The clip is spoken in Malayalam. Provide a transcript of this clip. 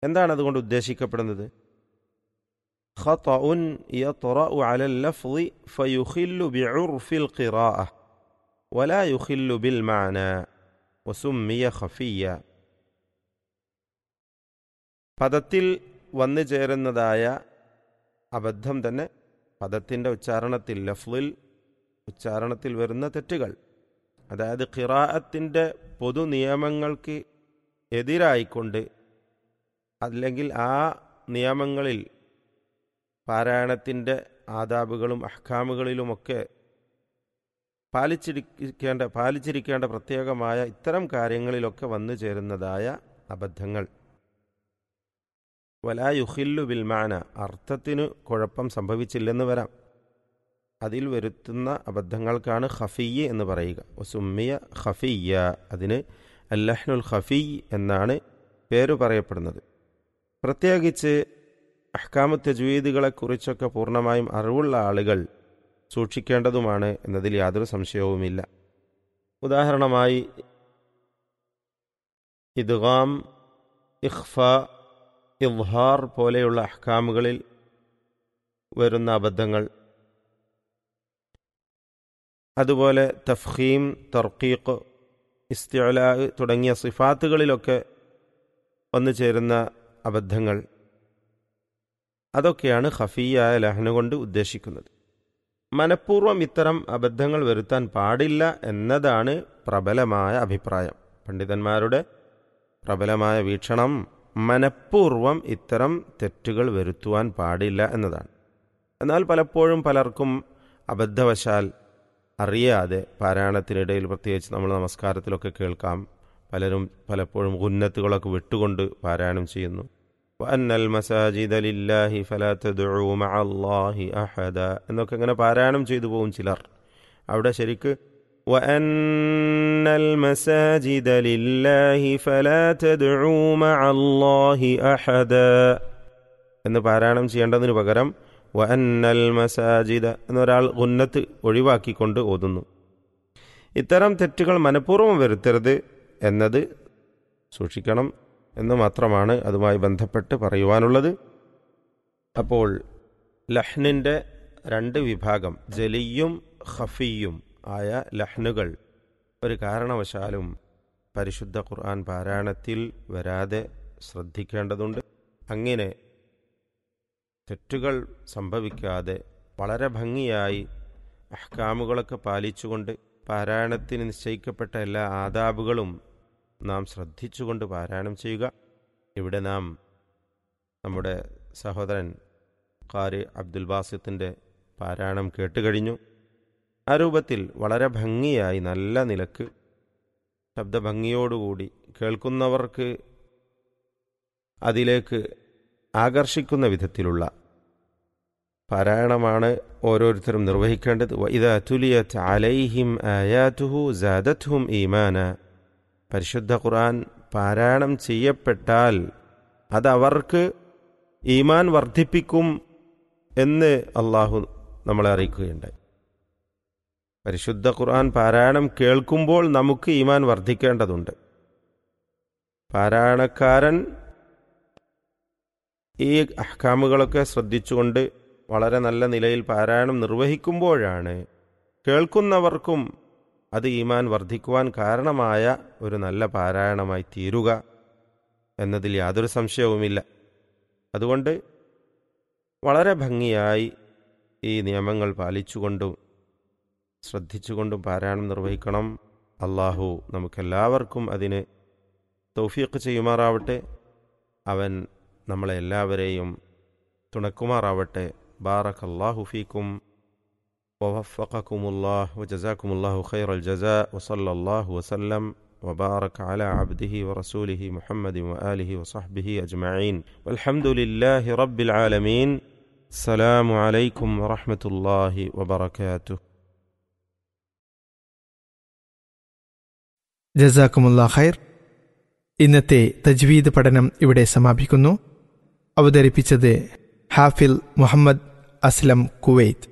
എന്താണ് അതുകൊണ്ട് ഉദ്ദേശിക്കപ്പെടുന്നത് خطأ يطرأ على اللفظ فيخل بعرف القراءة ولا يخل بالمعنى وسمي خفيا പദത്തിൽ വന്നു ചേരുന്നതായ അബദ്ധം തന്നെ പദത്തിൻ്റെ ഉച്ചാരണത്തിൽ ലഫ്ലിൽ ഉച്ചാരണത്തിൽ വരുന്ന തെറ്റുകൾ അതായത് ഖിറാഅത്തിൻ്റെ പൊതു നിയമങ്ങൾക്ക് എതിരായിക്കൊണ്ട് അല്ലെങ്കിൽ ആ നിയമങ്ങളിൽ പാരായണത്തിൻ്റെ ആദാബുകളും അഹ്കാമുകളിലുമൊക്കെ പാലിച്ചിരിക്കേണ്ട പാലിച്ചിരിക്കേണ്ട പ്രത്യേകമായ ഇത്തരം കാര്യങ്ങളിലൊക്കെ വന്നു ചേരുന്നതായ അബദ്ധങ്ങൾ വലാ യുഹില്ലു ബിൽമാന അർത്ഥത്തിന് കുഴപ്പം സംഭവിച്ചില്ലെന്ന് വരാം അതിൽ വരുത്തുന്ന അബദ്ധങ്ങൾക്കാണ് ഖഫിയ്യ എന്ന് പറയുക ഒസുമ്മിയ ഖഫിയ്യ അതിന് അല്ലഹ്നുൽ ഖഫി എന്നാണ് പേര് പറയപ്പെടുന്നത് പ്രത്യേകിച്ച് അഹ്കാമ തജ്വീദുകളെക്കുറിച്ചൊക്കെ പൂർണ്ണമായും അറിവുള്ള ആളുകൾ സൂക്ഷിക്കേണ്ടതുമാണ് എന്നതിൽ യാതൊരു സംശയവുമില്ല ഉദാഹരണമായി ഇദ്ഗാം ഇഖ്ഫ ഇദ്ഹാർ പോലെയുള്ള അഹ്കാമുകളിൽ വരുന്ന അബദ്ധങ്ങൾ അതുപോലെ തഫ്ഹീം തർക്കീഖ് ഇസ്തിഅല തുടങ്ങിയ സിഫാത്തുകളിലൊക്കെ വന്നു ചേരുന്ന അബദ്ധങ്ങൾ അതൊക്കെയാണ് ഖഫിയായ ലഹന കൊണ്ട് ഉദ്ദേശിക്കുന്നത് മനഃപൂർവ്വം ഇത്തരം അബദ്ധങ്ങൾ വരുത്താൻ പാടില്ല എന്നതാണ് പ്രബലമായ അഭിപ്രായം പണ്ഡിതന്മാരുടെ പ്രബലമായ വീക്ഷണം മനഃപൂർവ്വം ഇത്തരം തെറ്റുകൾ വരുത്തുവാൻ പാടില്ല എന്നതാണ് എന്നാൽ പലപ്പോഴും പലർക്കും അബദ്ധവശാൽ അറിയാതെ പാരായണത്തിനിടയിൽ പ്രത്യേകിച്ച് നമ്മൾ നമസ്കാരത്തിലൊക്കെ കേൾക്കാം പലരും പലപ്പോഴും ഉന്നത്തുകളൊക്കെ വിട്ടുകൊണ്ട് പാരായണം ചെയ്യുന്നു വന്നൽ മസാജിദ ലില്ലാഹി ഫലാ തദ്ഉ മഅ അല്ലാഹി അഹദ എന്നൊക്കെ ഇങ്ങനെ പാരായണം ചെയ്തു പോകും ചിലർ അവിടെ ശരിക്ക് വഅന്നൽ മസാജിദ ലില്ലാഹി ഫലാ തദ്ഉ മഅ അല്ലാഹി അഹദ എന്ന് പാരായണം ചെയ്യേണ്ടതിന് പകരം വഅന്നൽ മസാജിദ എന്നൊരാൾ ഉന്നത്ത് ഒഴിവാക്കിക്കൊണ്ട് ഓതുന്നു ഇത്തരം തെറ്റുകൾ മനഃപൂർവ്വം വരുത്തരുത് എന്നത് സൂക്ഷിക്കണം എന്ന് മാത്രമാണ് അതുമായി ബന്ധപ്പെട്ട് പറയുവാനുള്ളത് അപ്പോൾ ലഹ്നിൻ്റെ രണ്ട് വിഭാഗം ജലിയും ഖഫിയും ആയ ലഹ്നുകൾ ഒരു കാരണവശാലും പരിശുദ്ധ ഖുർആൻ പാരായണത്തിൽ വരാതെ ശ്രദ്ധിക്കേണ്ടതുണ്ട് അങ്ങനെ തെറ്റുകൾ സംഭവിക്കാതെ വളരെ ഭംഗിയായി അഹ്കാമുകളൊക്കെ പാലിച്ചുകൊണ്ട് പാരായണത്തിന് നിശ്ചയിക്കപ്പെട്ട എല്ലാ ആദാബുകളും നാം ശ്രദ്ധിച്ചുകൊണ്ട് പാരായണം ചെയ്യുക ഇവിടെ നാം നമ്മുടെ സഹോദരൻ ഖാരി അബ്ദുൽ ബാസിത്തിൻ്റെ പാരായണം കേട്ടുകഴിഞ്ഞു ആ രൂപത്തിൽ വളരെ ഭംഗിയായി നല്ല നിലക്ക് ശബ്ദഭംഗിയോടുകൂടി കേൾക്കുന്നവർക്ക് അതിലേക്ക് ആകർഷിക്കുന്ന വിധത്തിലുള്ള പാരായണമാണ് ഓരോരുത്തരും നിർവഹിക്കേണ്ടത് ഇത തുലിയത്ത് അലൈഹിം ആയാതുഹു ജാദത്ഹും ഈമാന പരിശുദ്ധ ഖുർആൻ പാരായണം ചെയ്യപ്പെട്ടാൽ അതവർക്ക് ഈമാൻ വർദ്ധിപ്പിക്കും എന്ന് അള്ളാഹു നമ്മളെ അറിയിക്കുകയുണ്ടായി പരിശുദ്ധ ഖുർആൻ പാരായണം കേൾക്കുമ്പോൾ നമുക്ക് ഈമാൻ വർദ്ധിക്കേണ്ടതുണ്ട് പാരായണക്കാരൻ ഈ അഹ്കാമുകളൊക്കെ ശ്രദ്ധിച്ചുകൊണ്ട് വളരെ നല്ല നിലയിൽ പാരായണം നിർവഹിക്കുമ്പോഴാണ് കേൾക്കുന്നവർക്കും അത് ഈമാൻ വർദ്ധിക്കുവാൻ കാരണമായ ഒരു നല്ല പാരായണമായി തീരുക എന്നതിൽ യാതൊരു സംശയവുമില്ല അതുകൊണ്ട് വളരെ ഭംഗിയായി ഈ നിയമങ്ങൾ പാലിച്ചുകൊണ്ടും ശ്രദ്ധിച്ചുകൊണ്ടും പാരായണം നിർവഹിക്കണം അള്ളാഹു നമുക്കെല്ലാവർക്കും അതിന് തൗഫീഖ് ചെയ്യുമാറാവട്ടെ അവൻ നമ്മളെ എല്ലാവരെയും തുണക്കുമാറാവട്ടെ ബാറക് അള്ളാഹു ഫീക്കും ووفقكم الله وجزاكم الله خير الجزاء وصلى الله وسلم وبارك على عبده ورسوله محمد وآله وصحبه أجمعين والحمد لله رب العالمين السلام عليكم ورحمة الله وبركاته ജസാക്കുമുള്ള ഖൈർ ഇന്നത്തെ തജ്വീദ് പഠനം ഇവിടെ സമാപിക്കുന്നു അവതരിപ്പിച്ചത് ഹാഫിൽ മുഹമ്മദ് അസ്ലം കുവൈത്ത്